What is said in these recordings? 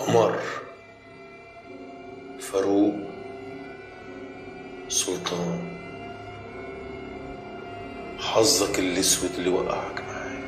عمر فاروق سلطان حظك الاسود اللي وقعك معايا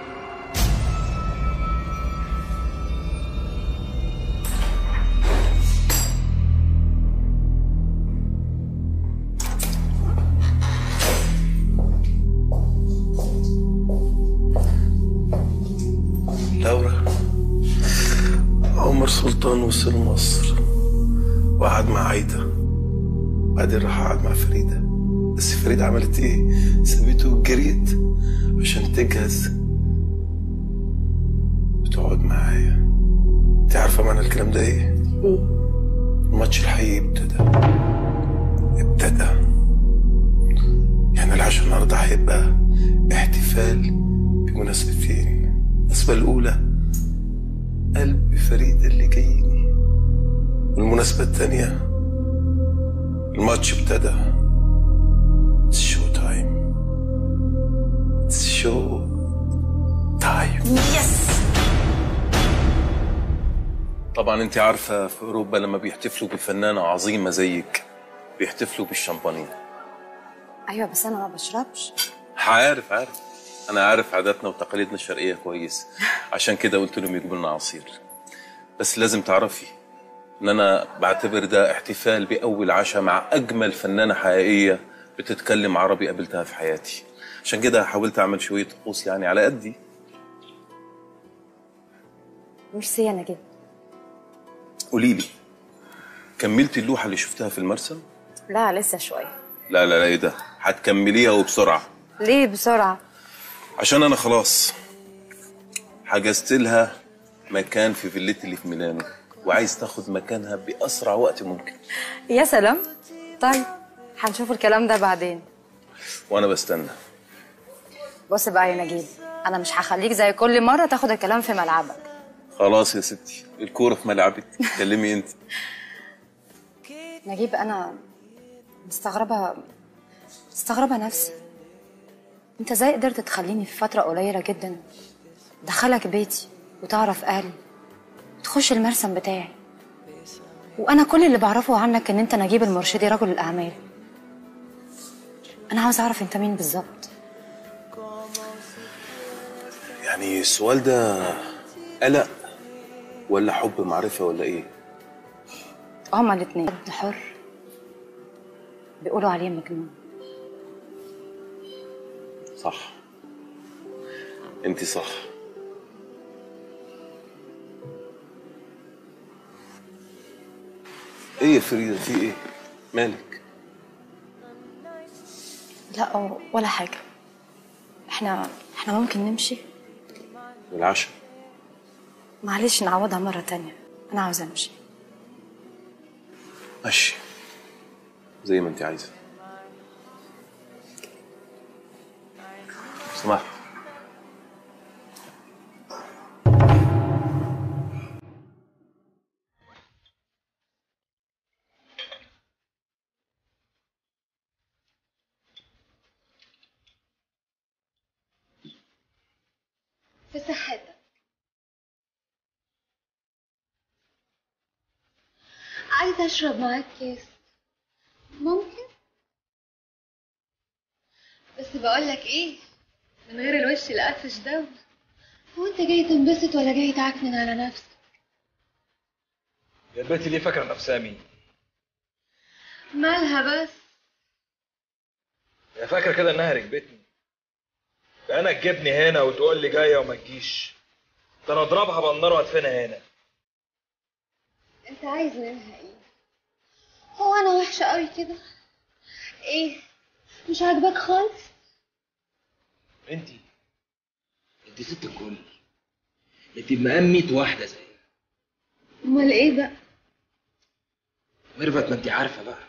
لورا عمر سلطان وصل مصر وقعد مع عايدة بعدين راح قعد مع فريدة بس فريدة عملت ايه؟ سابته وجريت عشان تجهز وتقعد معايا انت عارفة معنى الكلام ده ايه؟ ايه الماتش الحقيقي ابتدى ابتدى يعني العشاء النهارده هيبقى احتفال بمناسبتين المناسبة الأولى قلب فريدة اللي جايني والمناسبة التانية الماتش ابتدى It's show time It's show time يس طبعا انت عارفة في أوروبا لما بيحتفلوا بفنانة عظيمة زيك بيحتفلوا بالشامبانيا ايوه بس انا ما بشربش عارف عارف انا عارف عاداتنا وتقاليدنا الشرقيه كويس عشان كده قلت لهم يجيبوا لنا عصير بس لازم تعرفي ان انا بعتبر ده احتفال باول عشاء مع اجمل فنانه حقيقيه بتتكلم عربي قابلتها في حياتي عشان كده حاولت اعمل شويه طقوس يعني على قدي ميرسي يا نجيب قولي لي كملتي اللوحه اللي شفتها في المرسم لا لسه شويه لا لا لا ايه ده هتكمليها وبسرعه ليه بسرعه عشان انا خلاص حجزت لها مكان في فيلتي اللي في ميلانو وعايز تاخد مكانها باسرع وقت ممكن يا سلام طيب هنشوف الكلام ده بعدين وانا بستنى بص بقى يا نجيب انا مش هخليك زي كل مره تاخد الكلام في ملعبك خلاص يا ستي الكوره في ملعبك كلمي انت نجيب انا مستغربه مستغربه نفسي انت ازاي قدرت تخليني في فتره قليله جدا دخلك بيتي وتعرف اهلي وتخش المرسم بتاعي وانا كل اللي بعرفه عنك ان انت نجيب المرشدي رجل الاعمال انا عاوز اعرف انت مين بالظبط يعني السؤال ده قلق ولا حب معرفه ولا ايه هما الاتنين حد حر بيقولوا عليه مجنون صح انت صح ايه يا فريده في ايه مالك لا ولا حاجه احنا احنا ممكن نمشي والعشاء معلش نعوضها مره تانية انا عاوزه امشي ماشي زي ما انت عايزه سمح في صحتك عايزة أشرب معاك كاس ممكن؟ بس بقولك إيه من غير الوش القفش ده هو أنت جاي تنبسط ولا جاي تعكنن على نفسك؟ يا البنت دي فاكره نفسها مين؟ مالها بس؟ هي فاكره كده انها ركبتني ده انا تجيبني هنا وتقول لي جايه وما تجيش ده انا اضربها بالنار وادفنها هنا أنت عايز منها إيه؟ هو أنا وحشة أوي كده؟ إيه؟ مش عاجباك خالص؟ انت انت ست الكل انت بمقام 100 واحده زي أمال إيه بقى؟ ميرفت ما انت عارفه بقى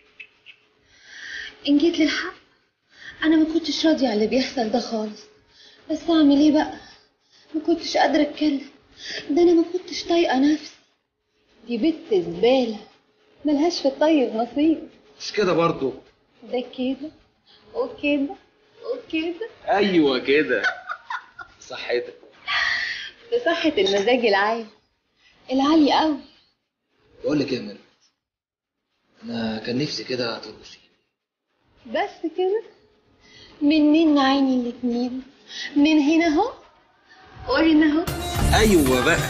إن جيت للحق أنا ما كنتش راضية على اللي بيحصل ده خالص بس أعمل إيه بقى؟ ما كنتش قادرة أتكلم ده أنا ما كنتش طايقة نفسي دي بنت زبالة ملهاش في الطيب نصيب مش كده برضو ده كده وكده وكده ايوه كده صحتك بصحة المزاج العام العالي قوي بقول لك ايه يا ميرفت انا كان نفسي كده ترقصي بس كده من مين عيني الاتنين من هنا اهو وهنا اهو ايوه بقى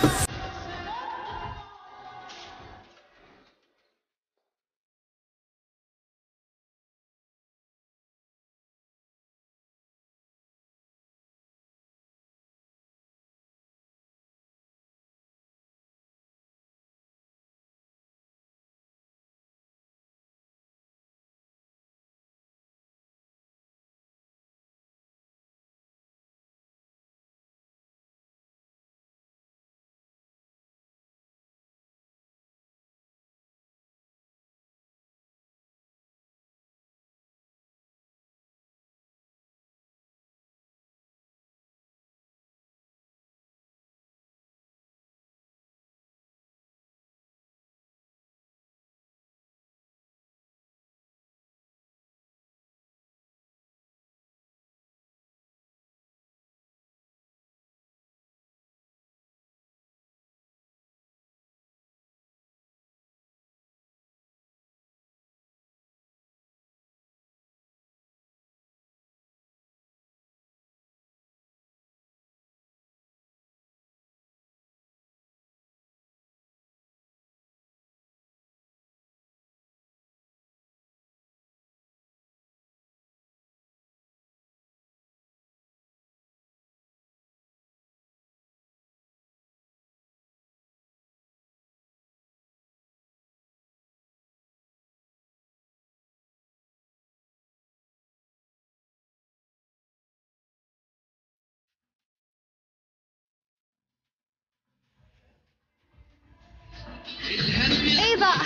ايه بقى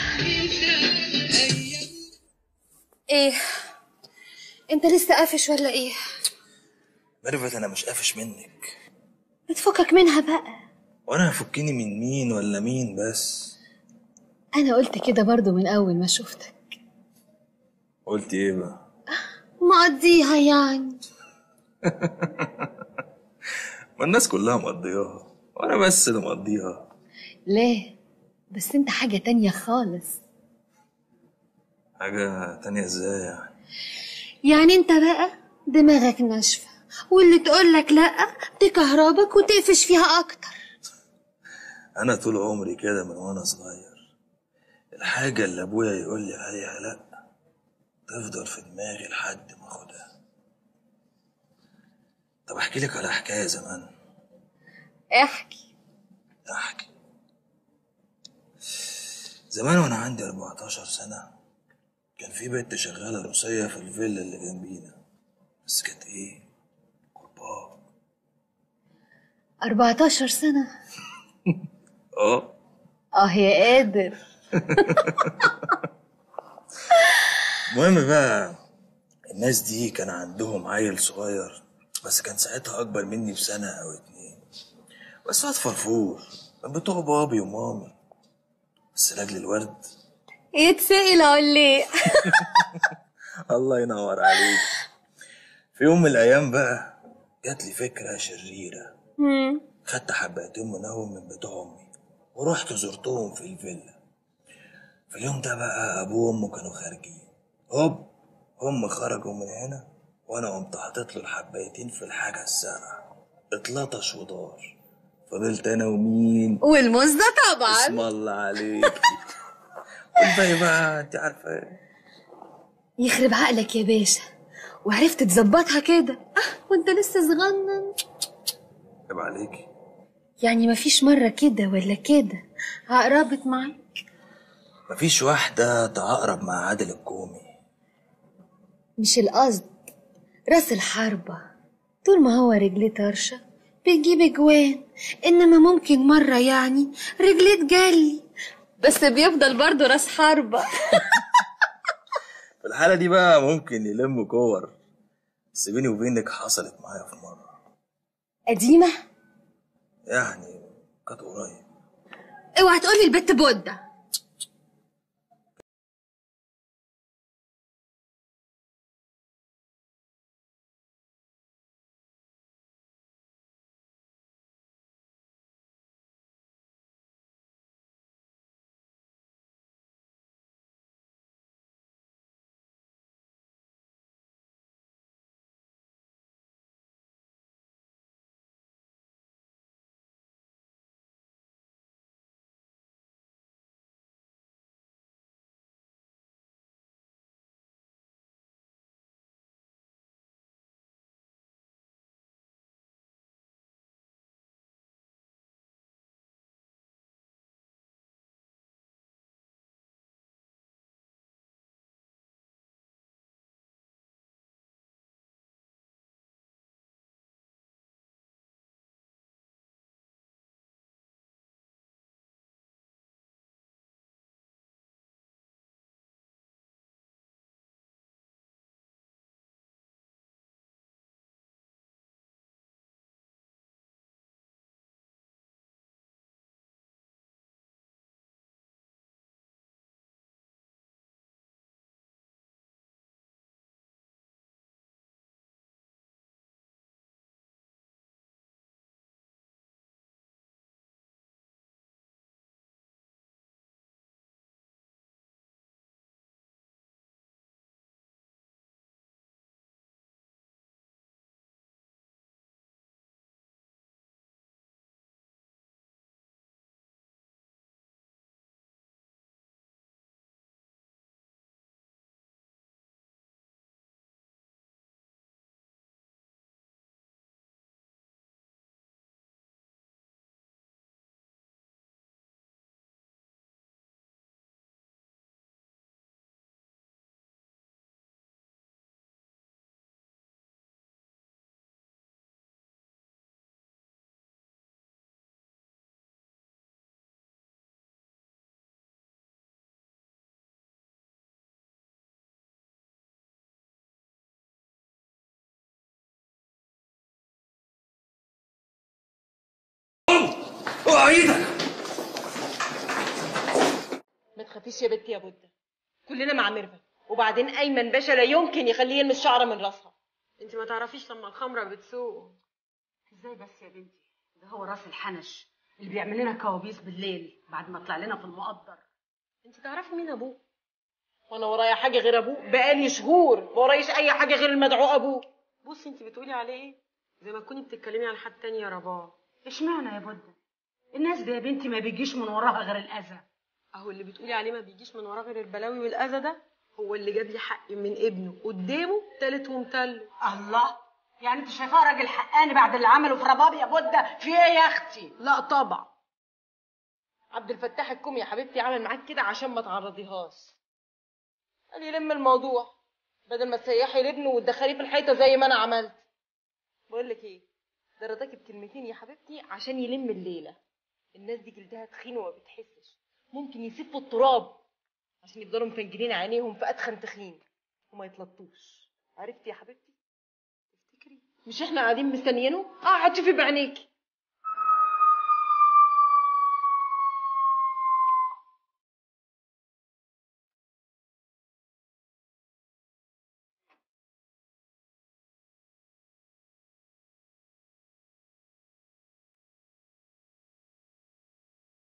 ايه انت لسه قافش ولا ايه ميرفت انا مش قافش منك بتفكك منها بقى وانا هفكني من مين ولا مين بس انا قلت كده برضو من اول ما شفتك قلت ايه بقى مقضيها يعني ما الناس كلها مقضياها وانا بس اللي مقضيها ليه بس انت حاجة تانية خالص حاجة تانية ازاي يعني يعني انت بقى دماغك ناشفة واللي تقولك لأ تكهربك وتقفش فيها أكتر انا طول عمري كده من وانا صغير الحاجة اللي ابويا يقول لي عليها لا تفضل في دماغي لحد ما اخدها طب احكي لك على حكاية زمان احكي احكي زمان وانا عندي 14 سنة كان في بنت شغالة روسية في الفيلا اللي جنبينا بس كانت ايه كبار 14 سنة اه اه يا قادر المهم بقى الناس دي كان عندهم عيل صغير بس كان ساعتها اكبر مني بسنة او اتنين بس واد فرفور من بتوع بابي ومامي بس لاجل الورد يتسأل عليه الله ينور عليك في يوم من الايام بقى جات لي فكرة شريرة خدت حبايتين منوم من بتوع امي ورحت زرتهم في الفيلا في اليوم ده بقى ابوه وامه كانوا خارجين هوب هم خرجوا من هنا وانا قمت حاطط له الحبايتين في الحاجه الساقعه اتلطش ودار فضلت انا ومين والموز ده طبعا اسم الله عليك والباقي بقى انت عارفه ايه يخرب عقلك يا باشا وعرفت تظبطها كده اه وانت لسه صغنن عيب عليكي يعني مفيش مرة كده ولا كده عقربت معاك مفيش واحده تعقرب مع عادل الكومي مش القصد راس الحربة طول ما هو رجليه طرشة بيجيب اجوان انما ممكن مرة يعني رجليه تجلي بس بيفضل برضه راس حربة في الحاله دي بقى ممكن يلم كور بس بيني وبينك حصلت معايا في مره قديمة يعني كانت قريب اوعى تقولي البت بودة اوعى ايدك ما تخافيش يا بنتي يا بودة كلنا مع ميرفت وبعدين ايمن باشا لا يمكن يخليه يلمس شعره من راسها انت ما تعرفيش لما الخمره بتسوق ازاي بس يا بنتي ده هو راس الحنش اللي بيعمل لنا كوابيس بالليل بعد ما طلع لنا في المقدر انت تعرفي مين ابوه وانا ورايا حاجه غير ابوه بقالي شهور ما ورايش اي حاجه غير المدعو ابوه بصي انت بتقولي عليه ايه زي ما تكوني بتتكلمي عن حد تاني يا رباه اشمعنى يا بودة الناس دي يا بنتي ما بيجيش من وراها غير الاذى اهو اللي بتقولي عليه ما بيجيش من وراه غير البلاوي والاذى ده هو اللي جاب لي حقي من ابنه قدامه تالت ومتل الله يعني انت شايفاه راجل حقاني بعد اللي عمله في رباب يا بودة في ايه يا اختي لا طبعا عبد الفتاح الكومي يا حبيبتي عمل معاك كده عشان ما تعرضيهاش قال يلم الموضوع بدل ما تسيحي لابنه وتدخليه في الحيطه زي ما انا عملت بقول لك ايه ده رضاكي بكلمتين يا حبيبتي عشان يلم الليله الناس دي جلدها تخين وما بتحسش ممكن يسفوا التراب عشان يفضلوا مفنجلين عينيهم في ادخن تخين وما يتلطوش عرفتي يا حبيبتي تفتكري مش احنا قاعدين مستنيينه اه هتشوفي بعينيكي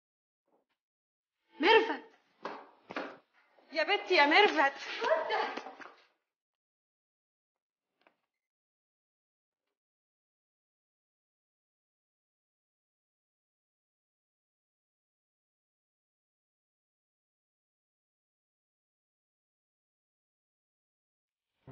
ميرفت يا بنتي يا ميرفت